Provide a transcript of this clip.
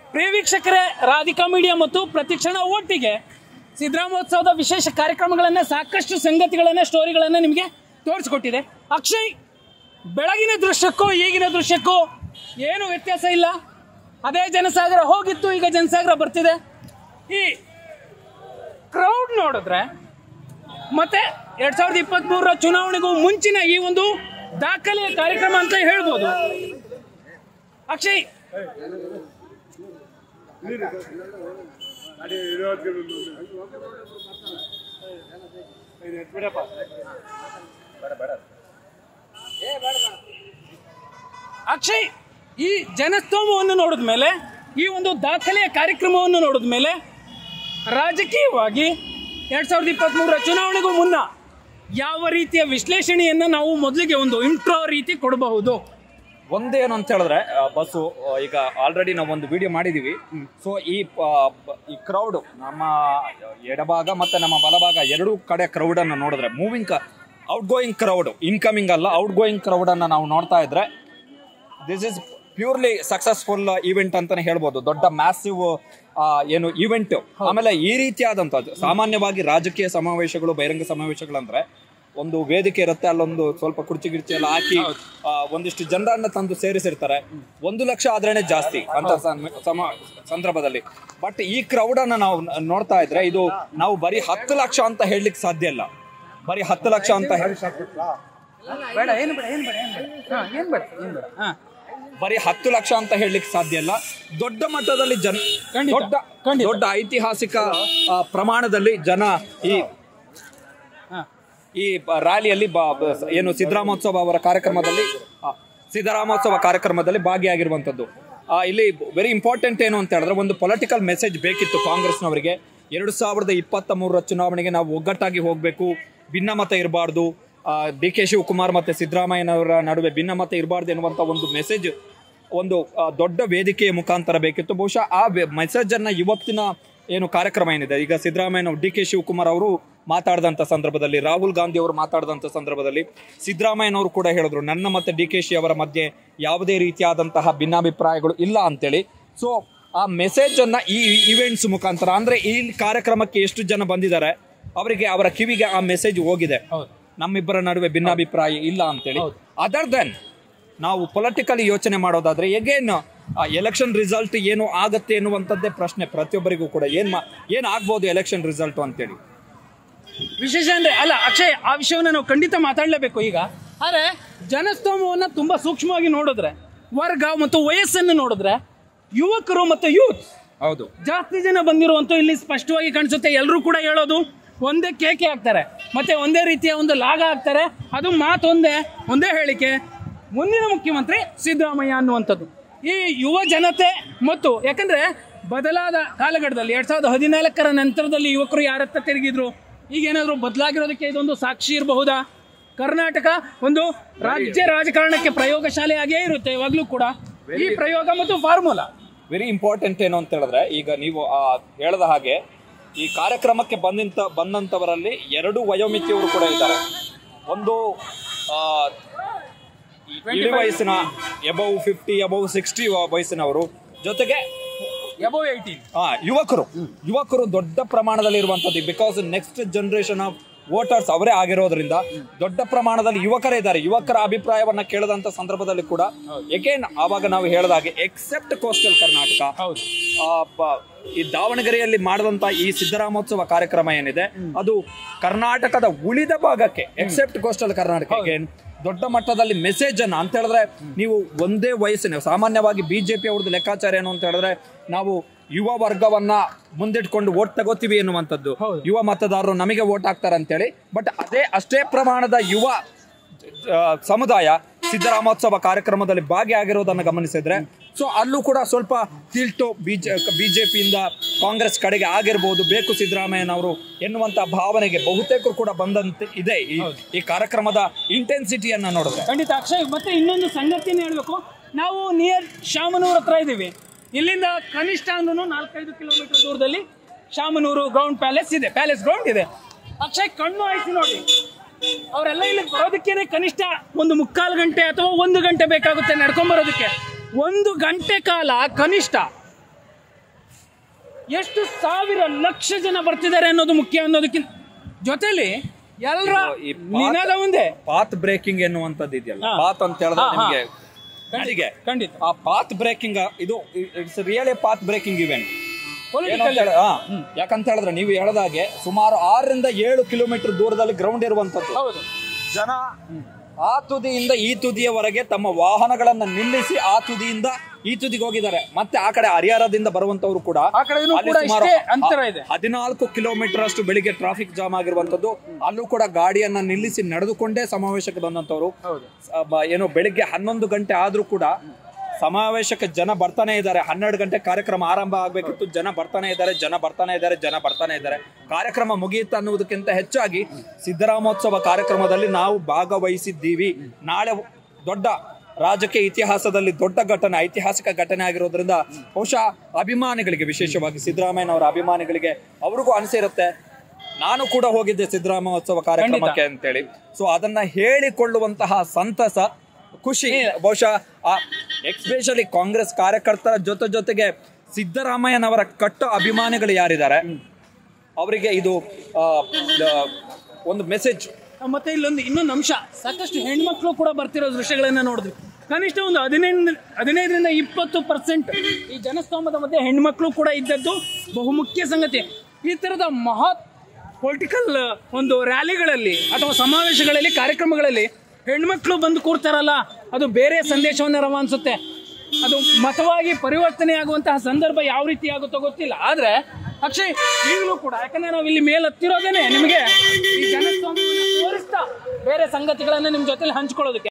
ಪ್ರಿಯ ವೀಕ್ಷಕರೇ ರಾಧಿಕಾ ಮೀಡಿಯಾ ಮತ್ತು ಪ್ರತಿಕ್ಷಣ ಒಟ್ಟಿಗೆ ಸಿದ್ದರಾಮೋತ್ಸವದ ವಿಶೇಷ ಕಾರ್ಯಕ್ರಮಗಳನ್ನು ಸಾಕಷ್ಟು ಸಂಗತಿಗಳನ್ನು ಸ್ಟೋರಿಗಳನ್ನು ನಿಮಗೆ ತೋರಿಸ್ಕೊಟ್ಟಿದೆ ಅಕ್ಷಯ್ ಬೆಳಗಿನ ದೃಶ್ಯಕ್ಕೂ ಈಗಿನ ದೃಶ್ಯಕ್ಕೂ ಏನು ವ್ಯತ್ಯಾಸ ಇಲ್ಲ ಅದೇ ಜನಸಾಗರ ಹೋಗಿತ್ತು ಈಗ ಜನಸಾಗರ ಬರ್ತಿದೆ ಈ ಕ್ರೌಡ್ ನೋಡಿದ್ರೆ ಮತ್ತೆ ಎರಡ್ ಸಾವಿರದ ಇಪ್ಪತ್ತ್ ಮೂರರ ಚುನಾವಣೆಗೂ ಮುಂಚಿನ ಈ ಒಂದು ದಾಖಲೆಯ ಕಾರ್ಯಕ್ರಮ ಅಂತ ಹೇಳ್ಬೋದು ಅಕ್ಷಯ್ ಅಕ್ಷಯ್ ಈ ಜನಸ್ತೋಮವನ್ನು ನೋಡಿದ ಮೇಲೆ ಈ ಒಂದು ದಾಖಲೆಯ ಕಾರ್ಯಕ್ರಮವನ್ನು ನೋಡಿದ ಮೇಲೆ ರಾಜಕೀಯವಾಗಿ ಎರಡ್ ಸಾವಿರದ ಇಪ್ಪತ್ತ್ ಮೂರರ ಚುನಾವಣೆಗೂ ಮುನ್ನ ಯಾವ ರೀತಿಯ ವಿಶ್ಲೇಷಣೆಯನ್ನು ನಾವು ಮೊದಲಿಗೆ ಒಂದು ಇಂಟ್ರೋ ರೀತಿ ಕೊಡಬಹುದು ಒಂದೇನು ಅಂತ ಹೇಳಿದ್ರೆ ಆ, ಬಸ್ಸು ಆ, ಈಗ ಆಲ್ರೆಡಿ ನಾವು ಒಂದು ವಿಡಿಯೋ ಮಾಡಿದೀವಿ ಸೊ ಈ ಆ, ಬ- ಈ ಕ್ರೌಡ್ ನಮ್ಮ ಎಡಭಾಗ ಮತ್ತೆ ನಮ್ಮ ಬಲಭಾಗ ಎರಡೂ ಕಡೆ ಕ್ರೌಡ್ ಅನ್ನು ನೋಡಿದ್ರೆ moving outgoing crowd incoming ಅಲ್ಲ ಔಟ್ ಗೋಯಿಂಗ್ ಕ್ರೌಡ್ ಅನ್ನ ನಾವು ನೋಡ್ತಾ ಇದ್ರೆ this is purely successful event ಅಂತಾನೆ ಹೇಳ್ಬೋದು ದೊಡ್ಡ ಮ್ಯಾಸಿವ್ ಏನು ಈವೆಂಟ್ ಆಮೇಲೆ ಈ ರೀತಿಯಾದಂಥದ್ದು ಸಾಮಾನ್ಯವಾಗಿ ರಾಜಕೀಯ ಸಮಾವೇಶಗಳು ಬಹಿರಂಗ ಸಮಾವೇಶಗಳಂದ್ರೆ ಒಂದು ವೇದಿಕೆ ಇರುತ್ತೆ ಅಲ್ಲೊಂದು ಸ್ವಲ್ಪ ಕುರ್ಚಿ ಗಿರ್ಚಿ ಎಲ್ಲ ಹಾಕಿ ಆ, ಒಂದಿಷ್ಟು ಜನರನ್ನ ತಂದು ಸೇರಿಸಿರ್ತಾರೆ ಒಂದು ಲಕ್ಷ ಆದ್ರೇನೆ ಜಾಸ್ತಿ ಅಂತ ಸಮ- ಸಮ- ಸಂದರ್ಭದಲ್ಲಿ ಬಟ್ ಈ ಕ್ರೌಡ್ ಅನ್ನ ನಾವು ನ- ನೋಡ್ತಾ ಇದ್ರೆ ಇದು ನಾವು ಬರೀ ಹತ್ತು ಲಕ್ಷ ಅಂತ ಹೇಳಲಿಕ್ಕೆ ಸಾಧ್ಯ ಇಲ್ಲ ಬರೀ ಹತ್ತು ಲಕ್ಷ ಅಂತ ಹೇಳಿ ಬೇಡ ಏನು ಬೇಡ ಏನು ಬೇಡ ಏನು ಬೇಡ ಹಾ, ಏನು ಬೇಡ ಏನು ಬೇಡ ಹಾ ಬರೀ ಹತ್ತು ಲಕ್ಷ ಅಂತ ಹೇಳಲಿಕ್ಕೆ ಸಾಧ್ಯ ಇಲ್ಲ ದೊಡ್ಡ ಮಟ್ಟದಲ್ಲಿ ಜನ ಖಂಡಿತ, ದೊಡ್ಡ ಖಂಡಿತ. ದೊಡ್ಡ ಐತಿಹಾಸಿಕ ಆ, ಪ್ರಮಾಣದಲ್ಲಿ ಜನ ಈ ಹಾ ಈ ಬ- ರ್ಯಾಲಿಯಲ್ಲಿ ಬ- ಬ- ಏನು ಸಿದ್ದರಾಮೋತ್ಸವ ಅವರ ಕಾರ್ಯಕ್ರಮದಲ್ಲಿ ಆ, ಸಿದ್ದರಾಮೋತ್ಸವ ಕಾರ್ಯಕ್ರಮದಲ್ಲಿ ಭಾಗಿಯಾಗಿರುವಂಥದ್ದು ಆ, ಇಲ್ಲಿ ವೆರಿ ಇಂಪಾರ್ಟೆಂಟ್ ಏನು ಅಂತ ಹೇಳಿದ್ರೆ ಒಂದು ಪೊಲಿಟಿಕಲ್ ಮೆಸೇಜ್ ಬೇಕಿತ್ತು ಕಾಂಗ್ರೆಸ್ನವರಿಗೆ ಎರಡು ಸಾವಿರದ ಇಪ್ಪತ್ತ ಮೂರರ ಚುನಾವಣೆಗೆ ನಾವು ಒಗ್ಗಟ್ಟಾಗಿ ಹೋಗಬೇಕು ಭಿನ್ನಮತ ಇರಬಾರ್ದು ಡಿ ಕೆ ಶಿವಕುಮಾರ್ ಮತ್ತೆ ಸಿದ್ದರಾಮಯ್ಯನವರ ನಡುವೆ ಭಿನ್ನಮತ ಇರಬಾರ್ದು ಎನ್ನುವಂಥ ಒಂದು ಮೆಸೇಜ್ ಒಂದು ಆ, ದೊಡ್ಡ ವೇದಿಕೆಯ ಮುಖಾಂತರ ಬೇಕಿತ್ತು ಬಹುಶಃ ಆ ಮೆಸೇಜ್ ಅನ್ನ ಇವತ್ತಿನ ಏನು ಕಾರ್ಯಕ್ರಮ ಏನಿದೆ ಈಗ ಸಿದ್ದರಾಮಯ್ಯ ಡಿ ಕೆ ಶಿವಕುಮಾರ್ ಅವರು ಮಾತಾಡಿದಂಥ ಸಂದರ್ಭದಲ್ಲಿ ರಾಹುಲ್ ಗಾಂಧಿ ಅವರು ಮಾತಾಡಿದಂಥ ಸಂದರ್ಭದಲ್ಲಿ ಸಿದ್ದರಾಮಯ್ಯನವರು ಕೂಡ ಹೇಳಿದ್ರು ನನ್ನ ಮತ್ತೆ ಡಿ ಕೆ ಶಿ ಅವರ ಮಧ್ಯೆ ಯಾವುದೇ ರೀತಿಯಾದಂತಹ ಭಿನ್ನಾಭಿಪ್ರಾಯಗಳು ಇಲ್ಲ ಅಂತೇಳಿ ಸೊ ಆ ಮೆಸೇಜ್ ಅನ್ನ ಈ ಇವೆಂಟ್ಸ್ ಮುಖಾಂತರ ಅಂದ್ರೆ ಈ ಕಾರ್ಯಕ್ರಮಕ್ಕೆ ಎಷ್ಟು ಜನ ಬಂದಿದ್ದಾರೆ ಅವರಿಗೆ ಅವರ ಕಿವಿಗೆ ಆ ಮೆಸೇಜ್ ಹೋಗಿದೆ ಹೌದು ನಮ್ಮಿಬ್ಬರ ನಡುವೆ ಭಿನ್ನಾಭಿಪ್ರಾಯ ಇಲ್ಲ ಅಂತೇಳಿ ಅದರ್ ದೆನ್ ನಾವು ಪೊಲಿಟಿಕಲಿ ಯೋಚನೆ ಮಾಡೋದಾದ್ರೆ ಎಗೇನ್ ಎಲೆಕ್ಷನ್ ರಿಸಲ್ಟ್ ಏನು ಆಗತ್ತೆ ಎನ್ನುವಂಥದ್ದೇ ಪ್ರಶ್ನೆ ಪ್ರತಿಯೊಬ್ಬರಿಗೂ ಕೂಡ ಏನ್ ಮಾ ಏನ್ ಆಗ್ಬೋದು ಎಲೆಕ್ಷನ್ ರಿಸಲ್ಟ್ ಅಂತೇಳಿ ವಿಶೇಷ ಅಂದ್ರೆ ಅಲ್ಲ ಅಕ್ಷಯ್ ಆ ವಿಷಯವನ್ನು ನಾವು ಖಂಡಿತ ಮಾತಾಡಲೇಬೇಕು ಈಗ ಆದರೆ ಜನಸ್ತೋಮವನ್ನು ತುಂಬ ಸೂಕ್ಷ್ಮವಾಗಿ ನೋಡಿದ್ರೆ ವರ್ಗ ಮತ್ತು ವಯಸ್ಸನ್ನು ನೋಡಿದ್ರೆ ಯುವಕರು ಮತ್ತು ಯೂತ್ ಹೌದು ಜಾಸ್ತಿ ಜನ ಬಂದಿರುವಂತ ಇಲ್ಲಿ ಸ್ಪಷ್ಟವಾಗಿ ಕಾಣಿಸುತ್ತೆ ಎಲ್ಲರೂ ಕೂಡ ಹೇಳೋದು ಒಂದೇ ಕೇಕೆ ಹಾಕ್ತಾರೆ ಮತ್ತೆ ಒಂದೇ ರೀತಿಯ ಒಂದು ಲಾಗ ಹಾಕ್ತಾರೆ ಅದು ಮಾತು ಒಂದೇ ಒಂದೇ ಹೇಳಿಕೆ ಮುಂದಿನ ಮುಖ್ಯಮಂತ್ರಿ ಸಿದ್ದರಾಮಯ್ಯ ಅನ್ನುವಂಥದ್ದು ಈ ಯುವ ಜನತೆ ಮತ್ತು ಯಾಕಂದ್ರೆ ಬದಲಾದ ಕಾಲಘಟ್ಟದಲ್ಲಿ ಎರಡ್ ಸಾವಿರದ ಹದಿನಾಲ್ಕರ ನಂತರದಲ್ಲಿ ಯುವಕರು ಯಾರತ್ತ ತಿರುಗಿದ್ರು ಈಗ ಏನಾದರೂ ಬದಲಾಗಿರೋದಕ್ಕೆ ಇದೊಂದು ಸಾಕ್ಷಿ ಇರಬಹುದಾ ಕರ್ನಾಟಕ ಒಂದು ರಾಜ್ಯ ರಾಜಕಾರಣಕ್ಕೆ ಪ್ರಯೋಗಶಾಲೆಯಾಗೇ ಇರುತ್ತೆ ಯಾವಾಗಲೂ ಕೂಡ ಈ ಪ್ರಯೋಗ ಮತ್ತು ಫಾರ್ಮುಲಾ ವೆರಿ ಇಂಪಾರ್ಟೆಂಟ್ ಏನು ಅಂತ ಹೇಳಿದ್ರೆ ಈಗ ನೀವು ಆ ಹೇಳದ ಹಾಗೆ ಈ ಕಾರ್ಯಕ್ರಮಕ್ಕೆ ಬಂದಂತ ಬಂದಂತವರಲ್ಲಿ ಎರಡು ವಯೋಮಿತಿಯವರು ಕೂಡ ಇದ್ದಾರೆ ಒಂದು ಆ, ಈ ಇಳಿ ವಯಸ್ಸಿನ ಎಬವ್ ಫಿಫ್ಟಿ ಎಬವ್ ಸಿಕ್ಸ್ಟಿ ವಯಸ್ಸಿನವರು ಜೊತೆಗೆ ಎಬೋ ಏಯ್ಟೀನ್ ಆ, ಯುವಕರು ಯುವಕರು ದೊಡ್ಡ ಪ್ರಮಾಣದಲ್ಲಿ ಇರುವಂತದ್ದು because next generation of voters ಅವರೇ ಆಗಿರೋದ್ರಿಂದ ದೊಡ್ಡ ಪ್ರಮಾಣದಲ್ಲಿ ಯುವಕರೇ ಇದ್ದಾರೆ ಯುವಕರ ಅಭಿಪ್ರಾಯವನ್ನ ಕೇಳದಂತ ಸಂದರ್ಭದಲ್ಲಿ ಕೂಡ ಎಗೇನ್ ಆವಾಗ ನಾವು ಹೇಳಿದಾಗೆ ಎಕ್ಸೆಪ್ಟ್ ಕೋಸ್ಟಲ್ ಕರ್ನಾಟಕ ಹೌದು ಆ, ಬ- ಈ ದಾವಣಗೆರೆಯಲ್ಲಿ ಮಾಡಿದಂತ ಈ ಸಿದ್ದರಾಮೋತ್ಸವ ಕಾರ್ಯಕ್ರಮ ಏನಿದೆ ಅದು ಕರ್ನಾಟಕದ ಉಳಿದ ಭಾಗಕ್ಕೆ ಎಕ್ಸೆಪ್ಟ್ ಕೋಸ್ಟಲ್ ಕರ್ನಾಟಕಕ್ಕೆ ದೊಡ್ಡ ಮಟ್ಟದಲ್ಲಿ ಮೆಸೇಜ್ ಅನ್ನ ಅಂತ ಹೇಳಿದ್ರೆ ನೀವು ಒಂದೇ ವಯಸ್ಸಿನ ಸಾಮಾನ್ಯವಾಗಿ ಬಿಜೆಪಿ ಅವ್ರದ್ದು ಲೆಕ್ಕಾಚಾರ ಏನು ಅಂತ ಹೇಳಿದ್ರೆ ನಾವು ಯುವ ವರ್ಗವನ್ನ ಮುಂದಿಟ್ಕೊಂಡು ವೋಟ್ ತಗೋತೀವಿ ಎನ್ನುವಂಥದ್ದು ಹೌದು. ಯುವ ಮತದಾರರು ನಮಗೆ ವೋಟ್ ಹಾಕ್ತಾರೆ ಅಂತೇಳಿ ಬಟ್ ಅದೇ ಅಷ್ಟೇ ಪ್ರಮಾಣದ ಯುವ ಆ, ಸಮುದಾಯ ಸಿದ್ದರಾಮೋತ್ಸವ ಕಾರ್ಯಕ್ರಮದಲ್ಲಿ ಭಾಗಿಯಾಗಿರೋದನ್ನು ಗಮನಿಸಿದ್ರೆ ಸೊ ಅಲ್ಲೂ ಕೂಡ ಸ್ವಲ್ಪ ತಿಲ್ಟು ಬಿಜೆ ಬಿಜೆಪಿಯಿಂದ ಕಾಂಗ್ರೆಸ್ ಕಡೆಗೆ ಆಗಿರ್ಬೋದು ಬೇಕು ಸಿದ್ದರಾಮಯ್ಯನವರು ಎನ್ನುವಂತ ಭಾವನೆಗೆ ಬಹುತೇಕರು ಕೂಡ ಬಂದಂತೆ ಇದೆ ಈ ಈ ಕಾರ್ಯಕ್ರಮದ ಇಂಟೆನ್ಸಿಟಿಯನ್ನ ನೋಡಿದ್ರೆ ಖಂಡಿತ ಅಕ್ಷಯ್ ಮತ್ತೆ ಇನ್ನೊಂದು ಸಂಗತಿಯನ್ನು ಹೇಳಬೇಕು ನಾವು ನಿಯರ್ ಶಾಮನೂರ್ ಹತ್ರ ಇದ್ದೀವಿ ಇಲ್ಲಿಂದ ಕನಿಷ್ಠ ಅಂದ್ರೂ ನಾಲ್ಕೈದು ಕಿಲೋಮೀಟರ್ ದೂರದಲ್ಲಿ ಶಾಮನೂರು ಗ್ರೌಂಡ್ ಪ್ಯಾಲೇಸ್ ಇದೆ ಪ್ಯಾಲೇಸ್ ಗ್ರೌಂಡ್ ಇದೆ ಅಕ್ಷಯ್ ಕಣ್ಣು ಆಯ್ತು ನೋಡಿ ಅವರೆಲ್ಲ ಇಲ್ಲಿ ಬರೋದಕ್ಕೇನೆ ಕನಿಷ್ಠ ಒಂದು ಮುಕ್ಕಾಲು ಗಂಟೆ ಅಥವಾ ಒಂದು ಗಂಟೆ ಬೇಕಾಗುತ್ತೆ ನಡ್ಕೊಂಡ್ ಬರೋದಕ್ಕೆ ಒಂದು ಗಂಟೆ ಕಾಲ ಕನಿಷ್ಠ ಎಷ್ಟು ಸಾವಿರ ಲಕ್ಷ ಜನ ಬರ್ತಿದ್ದಾರೆ ಅನ್ನೋದು ಮುಖ್ಯ ಅನ್ನೋದಕ್ಕಿಂತ ಜೊತೆಲಿ ಎಲ್ಲರ ಈ ಪಾತ್- ನಿನಾದ ಒಂದೇ ಪಾತ್ ಬ್ರೇಕಿಂಗ್ ಎನ್ನುವಂಥದ್ದು ಇದೆಯಲ್ಲ ಹಾ. ಪಾತ್ ಅಂತ ಹೇಳಿದ್ರೆ ಹಾ, ಹಾ. ನಿಮಗೆ ನಡಿಗೆ ಖಂಡಿತ ಆ ಪಾತ್ ಬ್ರೇಕಿಂಗ್ ಇದು it's real a path breaking event political ಯಾಕಂತ ಹೇಳಿದ್ರೆ ನೀವು ಹೇಳ್ದಾಗೆ ಸುಮಾರು ಆರರಿಂದ ಏಳು ಕಿಲೋಮೀಟರ್ ದೂರದಲ್ಲಿ ಗ್ರೌಂಡ್ ಇರುವಂತದ್ದು ಹೌದು ಜನ ಆ ತುದಿಯಿಂದ ಈ ತುದಿಯವರೆಗೆ ತಮ್ಮ ವಾಹನಗಳನ್ನ ನಿಲ್ಲಿಸಿ ಆ ತುದಿಯಿಂದ ಈ ತುದಿಗೆ ಹೋಗಿದ್ದಾರೆ ಮತ್ತೆ ಆ ಕಡೆ ಹರಿಹರದಿಂದ ಬರುವಂತವ್ರು ಕೂಡ ಆ ಕಡೆನೂ ಅಲ್ಲಿ ಕೂಡ ಸುಮಾರು ಇಷ್ಟೇ ಅಂತರ ಇದೆ. ಹದಿನಾಲ್ಕು ಕಿಲೋಮೀಟರ್ ಅಷ್ಟು ಬೆಳಿಗ್ಗೆ ಟ್ರಾಫಿಕ್ ಜಾಮ್ ಆಗಿರುವಂತದ್ದು ಅಲ್ಲೂ ಕೂಡ ಗಾಡಿಯನ್ನ ನಿಲ್ಲಿಸಿ ನಡೆದುಕೊಂಡೇ ಸಮಾವೇಶಕ್ಕೆ ಬಂದಂತವ್ರು ಹೌದು ಸ- ಬ- ಏನು ಬೆಳಿಗ್ಗೆ ಹನ್ನೊಂದು ಗಂಟೆ ಆದ್ರೂ ಕೂಡ ಸಮಾವೇಶಕ್ಕೆ ಜನ ಬರ್ತಾನೆ ಇದ್ದಾರೆ ಹನ್ನೆರಡು ಗಂಟೆ ಕಾರ್ಯಕ್ರಮ ಆರಂಭ ಆಗ್ಬೇಕಿತ್ತು ಜನ ಬರ್ತಾನೆ ಇದ್ದಾರೆ ಜನ ಬರ್ತಾನೆ ಇದ್ದಾರೆ ಜನ ಬರ್ತಾನೆ ಇದ್ದಾರೆ ಕಾರ್ಯಕ್ರಮ ಮುಗಿಯುತ್ತೆ ಅನ್ನುವುದಕ್ಕಿಂತ ಹೆಚ್ಚಾಗಿ ಸಿದ್ದರಾಮೋತ್ಸವ ಕಾರ್ಯಕ್ರಮದಲ್ಲಿ ನಾವು ಭಾಗವಹಿಸಿದ್ದೀವಿ ನಾಳೆ ದೊಡ್ಡ ರಾಜಕೀಯ ಇತಿಹಾಸದಲ್ಲಿ ದೊಡ್ಡ ಘಟನೆ ಐತಿಹಾಸಿಕ ಘಟನೆ ಆಗಿರೋದ್ರಿಂದ ಬಹುಶಃ ಅಭಿಮಾನಿಗಳಿಗೆ ವಿಶೇಷವಾಗಿ ಸಿದ್ದರಾಮಯ್ಯನವರ ಅಭಿಮಾನಿಗಳಿಗೆ ಅವ್ರಿಗೂ ಅನಿಸಿರುತ್ತೆ ನಾನು ಕೂಡ ಹೋಗಿದ್ದೆ ಸಿದ್ದರಾಮೋತ್ಸವ ಕಾರ್ಯಕ್ರಮಕ್ಕೆ ಅಂತೇಳಿ ಸೊ ಅದನ್ನ ಹೇಳಿಕೊಳ್ಳುವಂತಹ ಸಂತಸ ಖುಷಿ ಬಹುಶಃ ಎಕ್ಸ್ಪೆಷಲಿ ಕಾಂಗ್ರೆಸ್ ಕಾರ್ಯಕರ್ತರ ಜೊತೆ ಜೊತೆಗೆ ಸಿದ್ದರಾಮಯ್ಯನವರ ಕಟ್ಟ ಅಭಿಮಾನಿಗಳು ಯಾರಿದ್ದಾರೆ ಅವರಿಗೆ ಇದು ಆ, ದ- ಒಂದು ಮೆಸೇಜ್ ಮತ್ತೆ ಇಲ್ಲೊಂದು ಇನ್ನೊಂದು ಅಂಶ ಸಾಕಷ್ಟು ಹೆಣ್ಮಕ್ಳು ಕೂಡ ಬರ್ತಿರೋ ದೃಶ್ಯಗಳನ್ನ ನೋಡಿದ್ವಿ ಕನಿಷ್ಠ ಒಂದು ಹದಿನೈದು ಹದಿನೈದರಿಂದ ಇಪ್ಪತ್ತು ಪರ್ಸೆಂಟ್ ಈ ಜನಸ್ತೋಮದ ಮಧ್ಯೆ ಹೆಣ್ಮಕ್ಳು ಕೂಡ ಇದ್ದದ್ದು ಬಹುಮುಖ್ಯ ಸಂಗತಿ ಈ ಥರದ ಮಹತ್ ಪೊಲಿಟಿಕಲ್ ಒಂದು ರ್ಯಾಲಿಗಳಲ್ಲಿ ಅಥವಾ ಸಮಾವೇಶಗಳಲ್ಲಿ ಕಾರ್ಯಕ್ರಮಗಳಲ್ಲಿ ಹೆಣ್ಮಕ್ಳು ಬಂದು ಕೂರ್ತಾರಲ್ಲ ಅದು ಬೇರೆ ಸಂದೇಶವನ್ನು ರವಾನಿಸುತ್ತೆ ಅದು ಮತವಾಗಿ ಪರಿವರ್ತನೆ ಆಗುವಂತಹ ಸಂದರ್ಭ ಯಾವ ರೀತಿ ಆಗುತ್ತೋ ಗೊತ್ತಿಲ್ಲ ಆದ್ರೆ ಅಕ್ಷಯ್ ಈಗಲೂ ಕೂಡ ಯಾಕಂದ್ರೆ ನಾವು ಇಲ್ಲಿ ಮೇಲೆ ಹತ್ತಿರೋದೇನೆ ನಿಮಗೆ ಈ ಜನಸ್ತೋಮವನ್ನು ತೋರಿಸ್ತಾ ಬೇರೆ ಸಂಗತಿಗಳನ್ನ ನಿಮ್ ಜೊತೆಲಿ ಹಂಚ್ಕೊಳ್ಳೋದಕ್ಕೆ